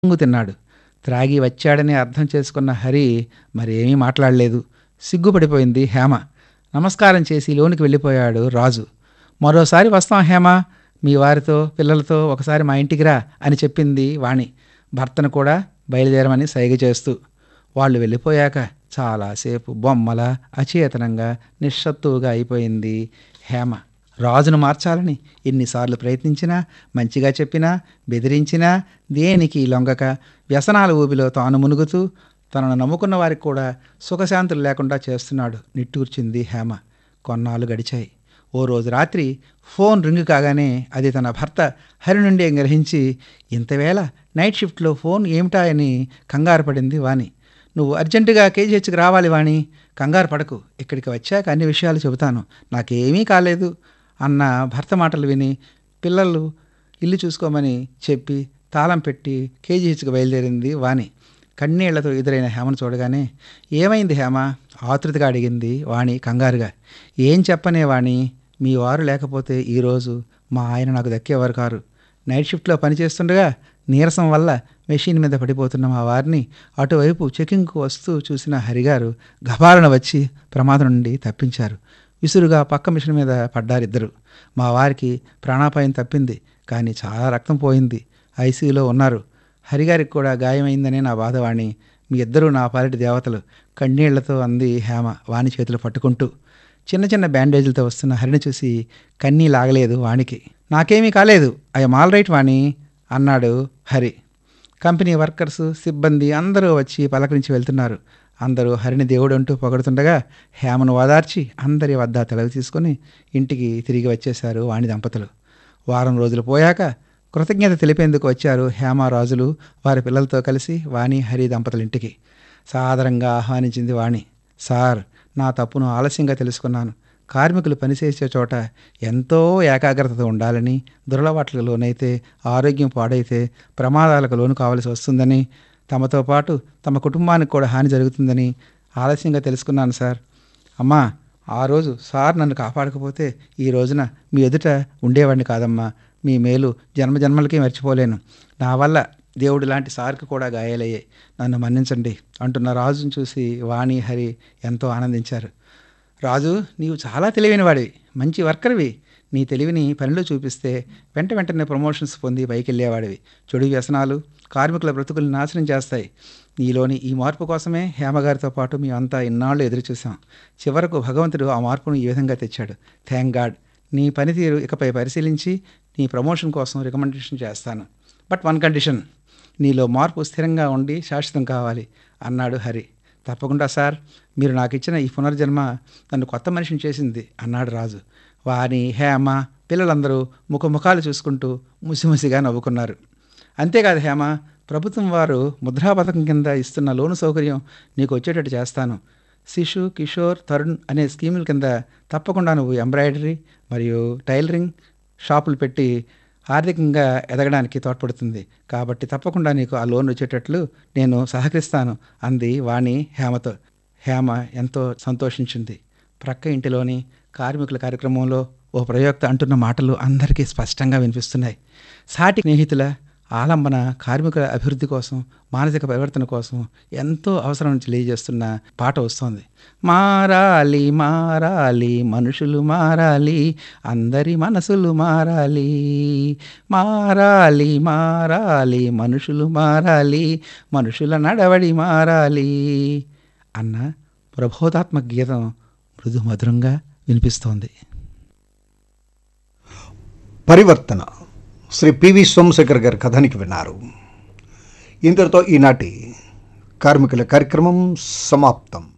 పొంగు తిన్నాడు త్రాగి వచ్చాడని అర్థం చేసుకున్న హరి మరేమీ మాట్లాడలేదు సిగ్గుపడిపోయింది హేమ నమస్కారం చేసి లోనికి వెళ్ళిపోయాడు రాజు మరోసారి వస్తాం హేమ మీ వారితో పిల్లలతో ఒకసారి మా ఇంటికి రా అని చెప్పింది వాణి భర్తను కూడా బయలుదేరమని సైగ చేస్తూ వాళ్ళు వెళ్ళిపోయాక చాలాసేపు బొమ్మల అచేతనంగా నిశ్శత్తువుగా అయిపోయింది హేమ రాజును మార్చాలని ఎన్నిసార్లు ప్రయత్నించినా మంచిగా చెప్పినా బెదిరించినా దేనికి లొంగక వ్యసనాల ఊబిలో తాను మునుగుతూ తనను నమ్ముకున్న వారికి కూడా సుఖశాంతులు లేకుండా చేస్తున్నాడు నిట్టూర్చింది హేమ కొన్నాళ్ళు గడిచాయి ఓ రోజు రాత్రి ఫోన్ రింగ్ కాగానే అది తన భర్త హరి నుండి గ్రహించి ఇంతవేళ నైట్ షిఫ్ట్లో ఫోన్ ఏమిటా అని కంగారు పడింది వాణి నువ్వు అర్జెంటుగా కేజీహెచ్కి రావాలి వాణి కంగారు పడకు ఇక్కడికి వచ్చాక అన్ని విషయాలు చెబుతాను నాకేమీ కాలేదు అన్న భర్త మాటలు విని పిల్లలు ఇల్లు చూసుకోమని చెప్పి తాళం పెట్టి కేజీహెచ్కి బయలుదేరింది వాణి కన్నీళ్లతో ఎదురైన హేమను చూడగానే ఏమైంది హేమ ఆతృతగా అడిగింది వాణి కంగారుగా ఏం చెప్పనే వాణి మీ వారు లేకపోతే ఈరోజు మా ఆయన నాకు దక్కేవారు కారు నైట్ షిఫ్ట్లో పనిచేస్తుండగా నీరసం వల్ల మెషిన్ మీద పడిపోతున్న మా వారిని అటువైపు చెకింగ్కు వస్తూ చూసిన హరిగారు గబాలన వచ్చి ప్రమాదం నుండి తప్పించారు విసురుగా పక్క మిషన్ మీద పడ్డారిద్దరు మా వారికి ప్రాణాపాయం తప్పింది కానీ చాలా రక్తం పోయింది ఐసీయూలో ఉన్నారు హరిగారికి కూడా గాయమైందనే నా బాధవాణి మీ ఇద్దరూ నా పాలిటి దేవతలు కన్నీళ్లతో అంది హేమ వాణి చేతులు పట్టుకుంటూ చిన్న చిన్న బ్యాండేజీలతో వస్తున్న హరిని చూసి కన్నీ లాగలేదు వాణికి నాకేమీ కాలేదు ఐఎమ్ ఆల్ రైట్ వాణి అన్నాడు హరి కంపెనీ వర్కర్స్ సిబ్బంది అందరూ వచ్చి పలకరించి వెళ్తున్నారు అందరూ హరిని దేవుడు అంటూ పొగడుతుండగా హేమను ఓదార్చి అందరి వద్ద తెలవి తీసుకొని ఇంటికి తిరిగి వచ్చేశారు వాణి దంపతులు వారం రోజులు పోయాక కృతజ్ఞత తెలిపేందుకు వచ్చారు హేమరాజులు వారి పిల్లలతో కలిసి వాణి హరి దంపతుల ఇంటికి సాదరంగా ఆహ్వానించింది వాణి సార్ నా తప్పును ఆలస్యంగా తెలుసుకున్నాను కార్మికులు పనిచేసే చోట ఎంతో ఏకాగ్రతతో ఉండాలని దురలవాట్లకు లోనైతే ఆరోగ్యం పాడైతే ప్రమాదాలకు లోను కావలసి వస్తుందని తమతో పాటు తమ కుటుంబానికి కూడా హాని జరుగుతుందని ఆలస్యంగా తెలుసుకున్నాను సార్ అమ్మా ఆ రోజు సార్ నన్ను కాపాడకపోతే ఈ రోజున మీ ఎదుట ఉండేవాడిని కాదమ్మా మీ మేలు జన్మ జన్మలకి మర్చిపోలేను నా వల్ల దేవుడు లాంటి సార్కి కూడా గాయాలయ్యాయి నన్ను మన్నించండి అంటున్న రాజును చూసి వాణి హరి ఎంతో ఆనందించారు రాజు నీవు చాలా తెలివైన వాడివి మంచి వర్కర్వి నీ తెలివిని పనిలో చూపిస్తే వెంట వెంటనే ప్రమోషన్స్ పొంది పైకి వెళ్ళేవాడివి చెడు వ్యసనాలు కార్మికుల బ్రతుకుల్ని నాశనం చేస్తాయి నీలోని ఈ మార్పు కోసమే హేమగారితో పాటు మేమంతా ఇన్నాళ్ళు ఎదురు చూసాం చివరకు భగవంతుడు ఆ మార్పును ఈ విధంగా తెచ్చాడు థ్యాంక్ గాడ్ నీ పనితీరు ఇకపై పరిశీలించి నీ ప్రమోషన్ కోసం రికమెండేషన్ చేస్తాను బట్ వన్ కండిషన్ నీలో మార్పు స్థిరంగా ఉండి శాశ్వతం కావాలి అన్నాడు హరి తప్పకుండా సార్ మీరు నాకు ఇచ్చిన ఈ పునర్జన్మ నన్ను కొత్త మనిషిని చేసింది అన్నాడు రాజు వాని హేమ పిల్లలందరూ ముఖముఖాలు చూసుకుంటూ ముసిముసిగా నవ్వుకున్నారు అంతేకాదు హేమ ప్రభుత్వం వారు ముద్రా పథకం కింద ఇస్తున్న లోను సౌకర్యం నీకు వచ్చేటట్టు చేస్తాను శిశు కిషోర్ తరుణ్ అనే స్కీముల కింద తప్పకుండా నువ్వు ఎంబ్రాయిడరీ మరియు టైలరింగ్ షాపులు పెట్టి ఆర్థికంగా ఎదగడానికి తోడ్పడుతుంది కాబట్టి తప్పకుండా నీకు ఆ లోన్ వచ్చేటట్లు నేను సహకరిస్తాను అంది వాణి హేమతో హేమ ఎంతో సంతోషించింది ప్రక్క ఇంటిలోని కార్మికుల కార్యక్రమంలో ఓ ప్రయోక్త అంటున్న మాటలు అందరికీ స్పష్టంగా వినిపిస్తున్నాయి సాటి స్నేహితుల ఆలంబన కార్మికుల అభివృద్ధి కోసం మానసిక పరివర్తన కోసం ఎంతో అవసరం తెలియజేస్తున్న పాట వస్తోంది మారాలి మారాలి మనుషులు మారాలి అందరి మనసులు మారాలి మారాలి మారాలి మనుషులు మారాలి మనుషుల నడవడి మారాలి అన్న ప్రబోధాత్మక గీతం మృదు మధురంగా వినిపిస్తోంది పరివర్తన శ్రీ పివి సోమశేఖర్ గారి కథానికి విన్నారు ఇంతటితో ఈనాటి కార్మికుల కార్యక్రమం సమాప్తం